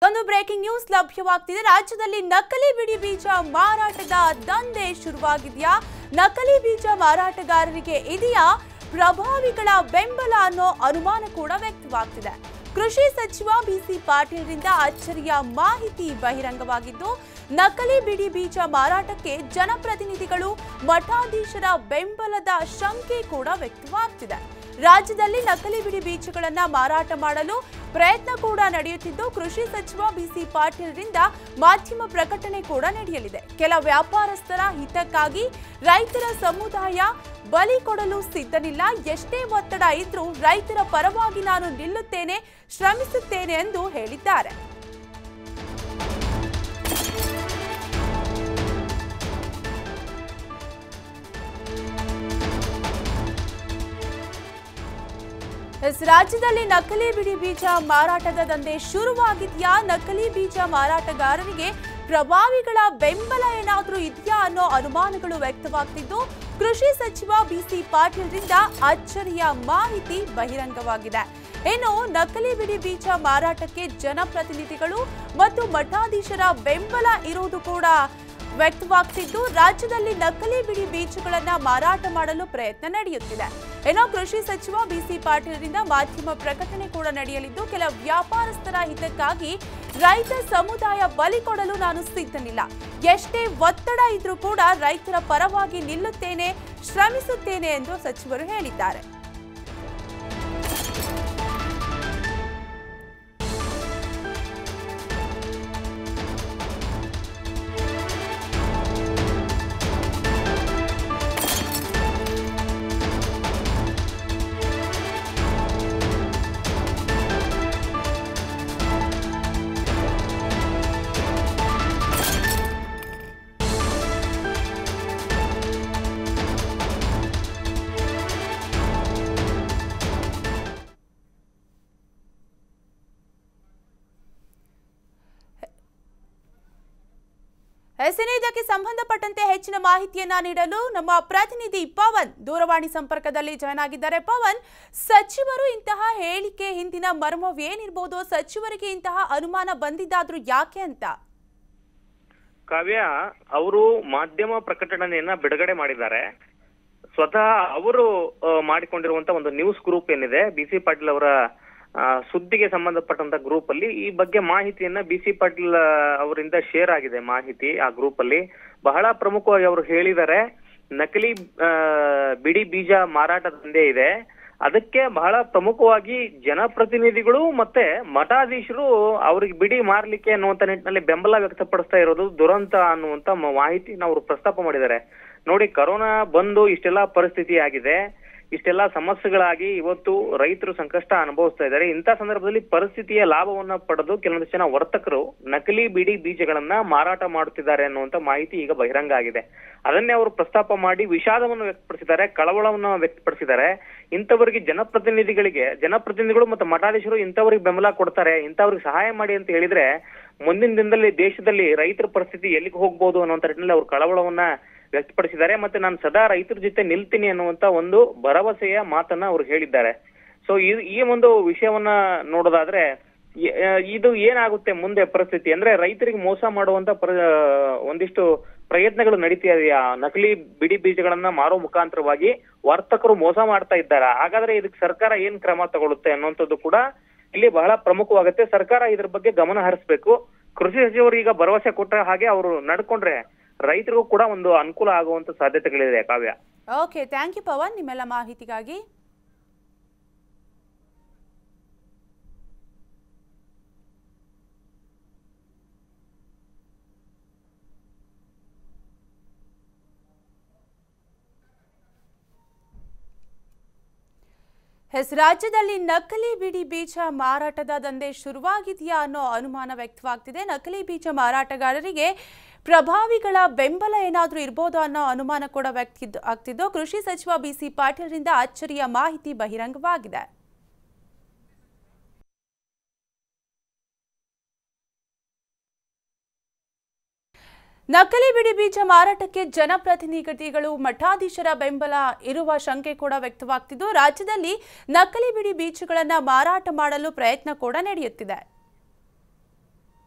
ಒಂದು breaking news ಲಭ್ಯವಾಗ್ತಿದೆ ರಾಜ್ಯದಲ್ಲಿ ನಕಲಿ ಬಿಡಿ ಬೀಜ ಮಾರಾಟದ ದಂಧೆ ಶುರುವಾಗಿದೆಯಾ ನಕಲಿ ಬೀಜ ಮಾರಾಟಗಾರರಿಗೆ ಇದೆಯಾ ಪ್ರಭಾವಿಗಳ ಬೆಂಬಲ ಅನ್ನೋ ಅನುಮಾನ ಕೂಡ ವ್ಯಕ್ತವಾಗ್ತಿದೆ ಕೃಷಿ ಸಚಿವ ಬಿಸಿ ಪಾಟೀಲ್ರಿಂದ ಅಚ್ಚರಿಯ ಮಾಹಿತಿ ಬಹಿರಂಗವಾಗಿದ್ದು ನಕಲಿ ಬಿಡಿ ಬೀಜ ಮಾರಾಟಕ್ಕೆ ಜನಪ್ರತಿನಿಧಿಗಳು ಮಠಾಧೀಶರ ಬೆಂಬಲದ ಶಂಕೆ ಕೂಡ ವ್ಯಕ್ತವಾಗ್ತಿದೆ ರಾಜ್ಯದಲ್ಲಿ ನಕಲಿ ಬಿಡಿ ಬೀಜಗಳನ್ನ ಮಾರಾಟ ಮಾಡಲು ಪ್ರಯತ್ನ ಕೂಡ ನಡೆಯುತ್ತಿದ್ದು ಕೃಷಿ ಸಚಿವ ಬಿಸಿ ಪಾಟೀಲ್ರಿಂದ ಮಾಧ್ಯಮ ಪ್ರಕಟಣೆ ಕೂಡ ನಡೆಯಲಿದೆ ಕೆಲ ವ್ಯಾಪಾರಸ್ಥರ ಹಿತಕ್ಕಾಗಿ ರೈತರ ಸಮುದಾಯ ಬಲಿ ಕೊಡಲು ಸಿದ್ಧನಿಲ್ಲ ಎಷ್ಟೇ ಒತ್ತಡ ಇದ್ರೂ ರೈತರ ಪರವಾಗಿ ನಾನು ನಿಲ್ಲುತ್ತೇನೆ ಶ್ರಮಿಸುತ್ತೇನೆ ಎಂದು ಹೇಳಿದ್ದಾರೆ ಎಸ್ ರಾಜ್ಯದಲ್ಲಿ ನಕಲಿ ಬಿಡಿ ಬೀಜ ಮಾರಾಟದ ದಂಧೆ ಶುರುವಾಗಿದೆಯಾ ನಕಲಿ ಬೀಜ ಮಾರಾಟಗಾರರಿಗೆ ಪ್ರಭಾವಿಗಳ ಬೆಂಬಲ ಏನಾದರೂ ಇದೆಯಾ ಅನ್ನೋ ಅನುಮಾನಗಳು ವ್ಯಕ್ತವಾಗ್ತಿದ್ದು ಕೃಷಿ ಸಚಿವ ಬಿಸಿ ಪಾಟೀಲ್ರಿಂದ ಅಚ್ಚರಿಯ ಮಾಹಿತಿ ಬಹಿರಂಗವಾಗಿದೆ ಇನ್ನು ನಕಲಿ ಬಿಡಿ ಬೀಜ ಮಾರಾಟಕ್ಕೆ ಜನಪ್ರತಿನಿಧಿಗಳು ಮತ್ತು ಮಠಾಧೀಶರ ಬೆಂಬಲ ಇರುವುದು ಕೂಡ ವ್ಯಕ್ತವಾಗ್ತಿದ್ದು ರಾಜ್ಯದಲ್ಲಿ ನಕಲಿ ಬಿಡಿ ಬೀಜಗಳನ್ನ ಮಾರಾಟ ಮಾಡಲು ಪ್ರಯತ್ನ ನಡೆಯುತ್ತಿದೆ ಏನೋ ಕೃಷಿ ಸಚಿವ ಬಿಸಿ ಪಾಟೀಲ್ರಿಂದ ಮಾಧ್ಯಮ ಪ್ರಕಟಣೆ ಕೂಡ ನಡೆಯಲಿದ್ದು ಕೆಲ ವ್ಯಾಪಾರಸ್ಥರ ಹಿತಕ್ಕಾಗಿ ರೈತ ಸಮುದಾಯ ಬಲಿ ಕೊಡಲು ನಾನು ಸಿದ್ಧನಿಲ್ಲ ಎಷ್ಟೇ ಒತ್ತಡ ಇದ್ರೂ ಕೂಡ ರೈತರ ಪರವಾಗಿ ನಿಲ್ಲುತ್ತೇನೆ ಶ್ರಮಿಸುತ್ತೇನೆ ಎಂದು ಸಚಿವರು ಹೇಳಿದ್ದಾರೆ ಎಸ್ಎನ್ ಇದಕ್ಕೆ ಸಂಬಂಧಪಟ್ಟಂತೆ ಹೆಚ್ಚಿನ ಮಾಹಿತಿಯನ್ನ ನೀಡಲು ನಮ್ಮ ಪ್ರತಿನಿಧಿ ಪವನ್ ದೂರವಾಣಿ ಸಂಪರ್ಕದಲ್ಲಿ ಜಾಯ್ನ್ ಆಗಿದ್ದಾರೆ ಪವನ್ ಸಚಿವರು ಇಂತಹ ಹೇಳಿಕೆ ಹಿಂದಿನ ಮರ್ಮವೇನಿರ್ಬೋದು ಸಚಿವರಿಗೆ ಇಂತಹ ಅನುಮಾನ ಬಂದಿದ್ದಾದ್ರೂ ಯಾಕೆ ಅಂತ ಕಾವ್ಯ ಅವರು ಮಾಧ್ಯಮ ಪ್ರಕಟಣೆಯನ್ನ ಬಿಡುಗಡೆ ಮಾಡಿದ್ದಾರೆ ಸ್ವತಃ ಅವರು ಆ, ಮಾಡಿಕೊಂಡಿರುವಂತ ಒಂದು ನ್ಯೂಸ್ ಗ್ರೂಪ್ ಏನಿದೆ ಬಿ ಸಿ ಪಾಟೀಲ್ ಅವರ ಆ, ಸುದ್ದಿಗೆ ಸಂಬಂಧಪಟ್ಟಂತ ಗ್ರೂಪ್ ಅಲ್ಲಿ ಈ ಬಗ್ಗೆ ಮಾಹಿತಿಯನ್ನ ಬಿ ಸಿ ಪಾಟೀಲ್ ಆ, ಅವರಿಂದ ಶೇರ್ ಆಗಿದೆ ಮಾಹಿತಿ ಆ ಗ್ರೂಪ್ ಅಲ್ಲಿ ಬಹಳ ಪ್ರಮುಖವಾಗಿ ಅವರು ಹೇಳಿದ್ದಾರೆ ನಕಲಿ ಆ, ಬಿಡಿ ಬೀಜ ಮಾರಾಟ ದಂಧೆ ಇದೆ ಅದಕ್ಕೆ ಬಹಳ ಪ್ರಮುಖವಾಗಿ ಜನಪ್ರತಿನಿಧಿಗಳು ಮತ್ತೆ ಮಠಾಧೀಶರು ಅವ್ರಿಗೆ ಬಿಡಿ ಮಾರ್ಲಿಕ್ಕೆ ಅನ್ನುವಂತ ನಿಟ್ಟಿನಲ್ಲಿ ಬೆಂಬಲ ವ್ಯಕ್ತಪಡಿಸ್ತಾ ಇರೋದು ದುರಂತ ಅನ್ನುವಂತ ಮ- ಮಾಹಿತಿನ ಅವರು ಪ್ರಸ್ತಾಪ ಮಾಡಿದ್ದಾರೆ ನೋಡಿ ಕರೋನಾ ಬಂದು ಇಷ್ಟೆಲ್ಲಾ ಪರಿಸ್ಥಿತಿ ಆಗಿದೆ ಇಷ್ಟೆಲ್ಲಾ ಸಮಸ್ಯೆಗಳಾಗಿ ಇವತ್ತು ರೈತರು ಸಂಕಷ್ಟ ಅನುಭವಿಸ್ತಾ ಇದ್ದಾರೆ ಇಂಥ ಸಂದರ್ಭದಲ್ಲಿ ಪರಿಸ್ಥಿತಿಯ ಲಾಭವನ್ನ ಪಡೆದು ಕೆಲವೊಂದು ಜನ ವರ್ತಕರು ನಕಲಿ ಬಿಡಿ ಬೀಜಗಳನ್ನ ಮಾರಾಟ ಮಾಡುತ್ತಿದ್ದಾರೆ ಅನ್ನುವಂತ ಮಾಹಿತಿ ಈಗ ಬಹಿರಂಗ ಆಗಿದೆ ಅದನ್ನೇ ಅವರು ಪ್ರಸ್ತಾಪ ಮಾಡಿ ವಿಷಾದವನ್ನು ವ್ಯಕ್ತಪಡಿಸಿದ್ದಾರೆ ಕಳವಳವನ್ನು ವ್ಯಕ್ತಪಡಿಸಿದ್ದಾರೆ ಇಂಥವರಿಗೆ ಜನಪ್ರತಿನಿಧಿಗಳಿಗೆ ಜನಪ್ರತಿನಿಧಿಗಳು ಮತ್ತು ಮಠಾಧೀಶರು ಇಂಥವ್ರಿಗೆ ಬೆಂಬಲ ಕೊಡ್ತಾರೆ ಇಂಥವ್ರಿಗೆ ಸಹಾಯ ಮಾಡಿ ಅಂತ ಹೇಳಿದ್ರೆ ಮುಂದಿನ ದಿನದಲ್ಲಿ ದೇಶದಲ್ಲಿ ರೈತರ ಪರಿಸ್ಥಿತಿ ಎಲ್ಲಿಗೆ ಹೋಗ್ಬೋದು ಅನ್ನುವಂತ ನಿಟ್ಟಿನಲ್ಲಿ ಅವರು ಕಳವಳವನ್ನ ವ್ಯಕ್ತಪಡಿಸಿದ್ದಾರೆ ಮತ್ತೆ ನಾನು ಸದಾ ರೈತರ ಜೊತೆ ನಿಲ್ತೀನಿ ಅನ್ನುವಂತ ಒಂದು ಭರವಸೆಯ ಮಾತನ್ನ ಅವರು ಹೇಳಿದ್ದಾರೆ ಸೊ ಈ ಒಂದು ವಿಷಯವನ್ನ ನೋಡೋದಾದ್ರೆ ಈ- ಆ, ಇದು ಏನಾಗುತ್ತೆ ಮುಂದೆ ಪರಿಸ್ಥಿತಿ ಅಂದ್ರೆ ರೈತರಿಗೆ ಮೋಸ ಮಾಡುವಂತ ಪ್ರ- ಒಂದಿಷ್ಟು ಪ್ರಯತ್ನಗಳು ನಡೀತಾ ಇದೆಯಾ ನಕಲಿ ಬಿಡಿ ಬೀಜಗಳನ್ನ ಮಾರೋ ಮುಖಾಂತರವಾಗಿ ವರ್ತಕರು ಮೋಸ ಮಾಡ್ತಾ ಇದ್ದಾರೆ ಹಾಗಾದ್ರೆ ಇದಕ್ಕೆ ಸರ್ಕಾರ ಏನ್ ಕ್ರಮ ತಗೊಳುತ್ತೆ ಅನ್ನುವಂಥದ್ದು ಕೂಡ ಇಲ್ಲಿ ಬಹಳ ಪ್ರಮುಖವಾಗುತ್ತೆ ಸರ್ಕಾರ ಇದ್ರ ಬಗ್ಗೆ ಗಮನ ಹರಿಸ್ಬೇಕು ಕೃಷಿ ಸಚಿವರು ಈಗ ಭರವಸೆ ಕೊಟ್ಟ ಹಾಗೆ ಅವರು ನಡ್ಕೊಂಡ್ರೆ ರೈತರಿಗೂ ಕೂಡ ಒಂದು ಅನುಕೂಲ ಆಗುವಂತ ಸಾಧ್ಯತೆಗಳಿದೆ Kavya okay thank you Pavan ನಿಮ್ಮೆಲ್ಲ ಮಾಹಿತಿಗಾಗಿ ಎಸ್ ರಾಜ್ಯದಲ್ಲಿ ನಕಲಿ ಬಿಡಿ ಬೀಜ ಮಾರಾಟದ ದಂಧೆ ಶುರುವಾಗಿದೆಯಾ ಅನ್ನೋ ಅನುಮಾನ ವ್ಯಕ್ತವಾಗ್ತಿದೆ ನಕಲಿ ಬೀಜ ಮಾರಾಟಗಾರರಿಗೆ ಪ್ರಭಾವಿಗಳ ಬೆಂಬಲ ಏನಾದರೂ ಇರ್ಬೋದು ಅನ್ನೋ ಅನುಮಾನ ಕೂಡ ವ್ಯಕ್ತ ಆಗ್ತಿದ್ದು ಕೃಷಿ ಸಚಿವ ಬಿಸಿ ಪಾಟೀಲ್ರಿಂದ ಅಚ್ಚರಿಯ ಮಾಹಿತಿ ಬಹಿರಂಗವಾಗಿದೆ ನಕಲಿ ಬಿಡಿ ಬೀಜ ಮಾರಾಟಕ್ಕೆ ಜನಪ್ರತಿನಿಧಿಗಳು ಮಠಾಧೀಶರ ಬೆಂಬಲ ಇರುವ ಶಂಕೆ ಕೂಡ ವ್ಯಕ್ತವಾಗ್ತಿದ್ದು ರಾಜ್ಯದಲ್ಲಿ ನಕಲಿ ಬಿಡಿ ಬೀಜಗಳನ್ನ ಮಾರಾಟ ಮಾಡಲು ಪ್ರಯತ್ನ ಕೂಡ ನಡೆಯುತ್ತಿದೆ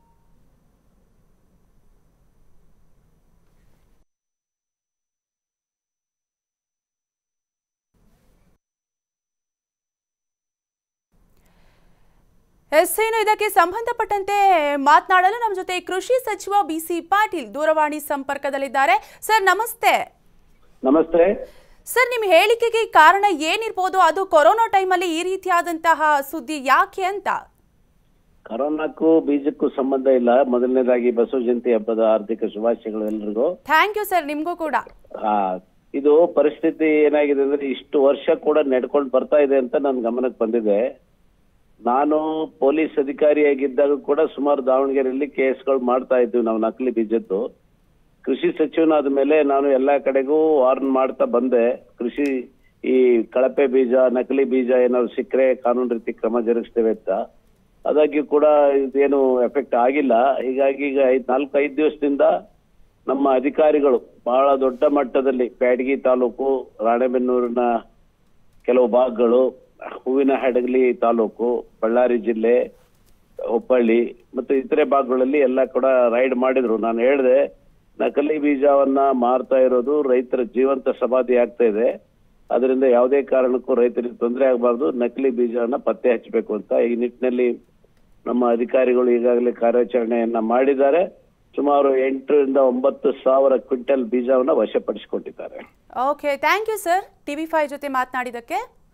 ಎಸ್ ಇನ್ನು ಇದಕ್ಕೆ ಸಂಬಂಧಪಟ್ಟಂತೆ ಮಾತನಾಡಲು ನಮ್ಮ ಜೊತೆ ಕೃಷಿ ಸಚಿವ ಬಿ ಸಿ ಪಾಟೀಲ್ ದೂರವಾಣಿ ಸಂಪರ್ಕದಲ್ಲಿದ್ದಾರೆ ಸರ್ ನಮಸ್ತೆ ನಮಸ್ತೆ ಸರ್ ನಿಮ್ಮ ಹೇಳಿಕೆಗೆ ಕಾರಣ ಏನಿರ್ಬೋದು ಅದು ಕೊರೋನಾ ಟೈಮಲ್ಲಿ ಈ ರೀತಿಯಾದಂತಹ ಸುದ್ದಿ ಯಾಕೆ ಅಂತ ಕರೋನಾಕ್ಕೂ ಬೀಜಕ್ಕೂ ಸಂಬಂಧ ಇಲ್ಲ ಮೊದಲನೇದಾಗಿ ಬಸವ ಜಯಂತಿ ಹಬ್ಬದ ಆರ್ಥಿಕ ಶುಭಾಶಯಗಳು ಎಲ್ರಿಗೂ ಥ್ಯಾಂಕ್ ಯು ಸರ್ ನಿಮಗೂ ಕೂಡ ಆ, ಇದು ಪರಿಸ್ಥಿತಿ ಏನಾಗಿದೆ ಅಂದ್ರೆ ಇಷ್ಟು ವರ್ಷ ಕೂಡ ನಡ್ಕೊಂಡು ಬರ್ತಾ ಇದೆ ಅಂತ ನನ್ನ ಗಮನಕ್ಕೆ ಬಂದಿದೆ ನಾನು ಪೊಲೀಸ್ ಅಧಿಕಾರಿಯಾಗಿದ್ದಾಗ ಕೂಡ ಸುಮಾರು ದಾವಣಗೆರೆಯಲ್ಲಿ ಕೇಸ್ಗಳು ಮಾಡ್ತಾ ಇದ್ವಿ ನಾವು ನಕಲಿ ಬೀಜದ್ದು ಕೃಷಿ ಸಚಿವನಾದ ಮೇಲೆ ನಾನು ಎಲ್ಲಾ ಕಡೆಗೂ ವಾರ್ನ್ ಮಾಡ್ತಾ ಬಂದೆ ಕೃಷಿ ಈ ಕಳಪೆ ಬೀಜ ನಕಲಿ ಬೀಜ ಏನಾದ್ರು ಸಿಕ್ಕರೆ ಕಾನೂನು ರೀತಿ ಕ್ರಮ ಜರುಗಿಸ್ತೇವೆ ಅಂತ ಆದಾಗ್ಯೂ ಕೂಡ ಇದೇನು ಎಫೆಕ್ಟ್ ಆಗಿಲ್ಲ ಹೀಗಾಗಿ ಈಗ ಐದ್ ನಾಲ್ಕು ಐದು ದಿವಸದಿಂದ ನಮ್ಮ ಅಧಿಕಾರಿಗಳು ಬಹಳ ದೊಡ್ಡ ಮಟ್ಟದಲ್ಲಿ ಬ್ಯಾಡಗಿ ತಾಲೂಕು ರಾಣೆಬೆನ್ನೂರಿನ ಕೆಲವು ಭಾಗಗಳು ಹೂವಿನ ಹಡಗಲಿ ತಾಲೂಕು ಬಳ್ಳಾರಿ ಜಿಲ್ಲೆ ಹುಬ್ಬಳ್ಳಿ ಮತ್ತು ಇತರೆ ಭಾಗಗಳಲ್ಲಿ ಎಲ್ಲ ಕೂಡ ರೈಡ್ ಮಾಡಿದ್ರು ನಾನು ಹೇಳಿದೆ ನಕಲಿ ಬೀಜವನ್ನ ಮಾರ್ತಾ ಇರೋದು ರೈತರ ಜೀವಂತ ಸಮಾಧಿ ಆಗ್ತಾ ಇದೆ ಅದರಿಂದ ಯಾವುದೇ ಕಾರಣಕ್ಕೂ ರೈತರಿಗೆ ತೊಂದರೆ ಆಗಬಾರ್ದು ನಕಲಿ ಬೀಜವನ್ನ ಪತ್ತೆ ಹಚ್ಚಬೇಕು ಅಂತ ಈ ನಿಟ್ಟಿನಲ್ಲಿ ನಮ್ಮ ಅಧಿಕಾರಿಗಳು ಈಗಾಗಲೇ ಕಾರ್ಯಾಚರಣೆಯನ್ನ ಮಾಡಿದ್ದಾರೆ ಸುಮಾರು ಎಂಟರಿಂದ ಒಂಬತ್ತು ಸಾವಿರ ಕ್ವಿಂಟಲ್ ಬೀಜವನ್ನ ವಶಪಡಿಸಿಕೊಂಡಿದ್ದಾರೆ okay thank you sir TV five ಜೊತೆ ಮಾತನಾಡಿದ್ದಕ್ಕೆ